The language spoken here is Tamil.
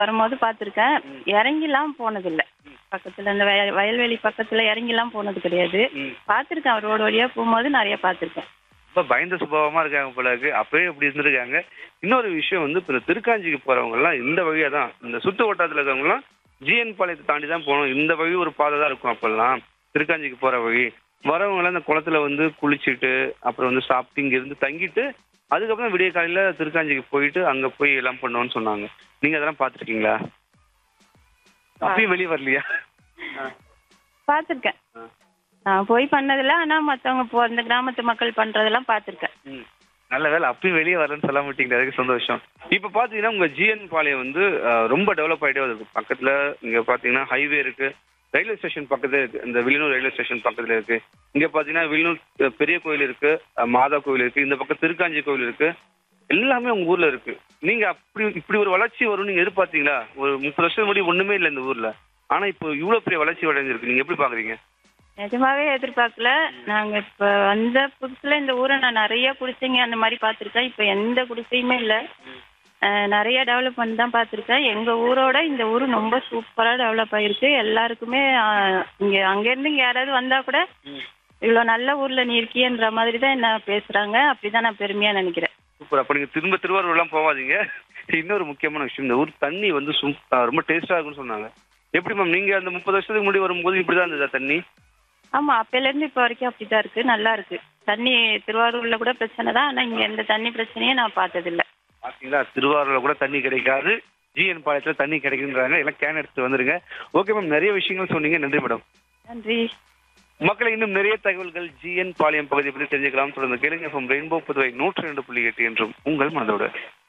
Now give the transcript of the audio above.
வரும்போது பார்த்துருக்கேன் இறங்கிலாம் போனதில்லை பக்கத்தில் இந்த வய வயல்வெளி பக்கத்தில் இறங்கிலாம் போனது கிடையாது ம். பார்த்துருக்கேன் ரோடு வழியாக போகும்போது நிறைய பார்த்துருக்கேன் ரொம்ப பயந்த சுபாவமா இருக்காங்க போல இருக்கு அப்பவே இப்படி இருந்திருக்காங்க இன்னொரு விஷயம் வந்து இப்போ திருக்காஞ்சிக்கு போறவங்க எல்லாம் இந்த வழியா தான் இந்த சுத்து வட்டாரத்துல இருக்கவங்க எல்லாம் ஜிஎன் பாளையத்தை தாண்டி தான் போகணும் இந்த வழி ஒரு பாதை தான் இருக்கும் அப்பெல்லாம் திருக்காஞ்சிக்கு போற வழி வரவங்க எல்லாம் இந்த குளத்துல வந்து குளிச்சுட்டு அப்புறம் வந்து சாப்பிட்டு இங்க இருந்து தங்கிட்டு அதுக்கப்புறம் விடிய காலையில திருக்காஞ்சிக்கு போயிட்டு அங்க போய் எல்லாம் பண்ணுவோம்னு சொன்னாங்க நீங்க அதெல்லாம் பாத்துருக்கீங்களா அப்பயும் வெளியே வரலையா பார்த்துருக்கேன் ஆ. நான் போய் பண்ணதில்ல ஆனால் மற்றவங்க போ இந்த கிராமத்து மக்கள் பண்ணுறதெல்லாம் பார்த்துருக்கேன் ம். நல்ல வேலை அப்பயும் வெளியே வரலன்னு சொல்ல மாட்டீங்க அதுக்கு சந்தோஷம் இப்போ பார்த்தீங்கன்னா உங்க ஜிஎன் பாளையம் வந்து அஹ், ரொம்ப டெவலப் ஆகிட்டே வருது பக்கத்துல இங்க பார்த்தீங்கன்னா ஹைவே இருக்கு ரயில்வே ஸ்டேஷன் பக்கத்துல இருக்கு இந்த வில்லியனூர் ரயில்வே ஸ்டேஷன் பக்கத்துல இருக்கு இங்க பார்த்தீங்கன்னா வில்லியனூர் அஹ், பெரிய கோயில் இருக்கு அஹ், மாதா கோயில் இருக்கு இந்த பக்கம் திருக்காஞ்சி கோயில் இருக்கு எல்லாமே உங்க ஊர்ல இருக்கு நீங்க அப்படி இப்படி ஒரு வளர்ச்சி வரும் நீங்க எதிர்பார்த்தீங்களா ஒரு முப்பது வருஷம் முன்னாடி ஒண்ணுமே இல்லை இந்த ஊர்ல ஆனா இப்போ இவ்வளவு பெரிய வளர்ச்சி அடைஞ்சிருக்கு நீங்க எப்படி பாக்குறீங்க நிஜமாவே எதிர்பார்க்கல நாங்கள் இப்போ வந்த புதுசில் இந்த ஊரை நான் நிறைய குடிசைங்க அந்த மாதிரி பார்த்துருக்கேன் இப்போ எந்த குடிசையுமே இல்லை நிறைய டெவலப்மெண்ட் தான் பார்த்துருக்கேன் எங்கள் ஊரோட இந்த ஊர் ரொம்ப சூப்பராக டெவலப் ஆகிருக்கு எல்லாருக்குமே இங்கே அங்கேருந்து இங்கே யாராவது வந்தால் கூட இவ்வளோ நல்ல ஊரில் நீ இருக்கியன்ற மாதிரி தான் என்ன பேசுகிறாங்க அப்படி தான் நான் பெருமையாக நினைக்கிறேன் சூப்பர் அப்ப நீங்க திரும்ப திருவாரூர்லாம் போகாதீங்க இன்னொரு முக்கியமான விஷயம் இந்த ஊர் தண்ணி வந்து சும்- ஆ, ரொம்ப டேஸ்டா இருக்கும்னு சொன்னாங்க எப்படி மேம் நீங்க அந்த முப்பது வருஷத்துக்கு முன்னாடி வரும்போது இப்படிதான் இருந்ததா தண்ணி ஆமாம் அப்போலேருந்து இப்போ வரைக்கும் அப்படி தான் இருக்குது நல்லா இருக்குது தண்ணி திருவாரூரில் கூட பிரச்சனை தான் ஆனால் இங்கே எந்த தண்ணி பிரச்சனையும் நான் பார்த்ததில்ல பாத்தீங்களா திருவாரூர்ல கூட தண்ணி கிடைக்காது ஜிஎன் பாளையத்துல தண்ணி கிடைக்குன்றாங்க எல்லாம் கேன் எடுத்து வந்துருங்க ஓகே மேம் நிறைய விஷயங்கள் சொன்னீங்க நன்றி மேடம் நன்றி மக்களை இன்னும் நிறைய தகவல்கள் ஜிஎன் பாளையம் பகுதியை பற்றி தெரிஞ்சுக்கலாம் தொடர்ந்து கேளுங்க ரெயின்போ புதுவை நூற்றி ரெண்டு புள்ளி எட்டு என்றும் உங்கள் மனதோடு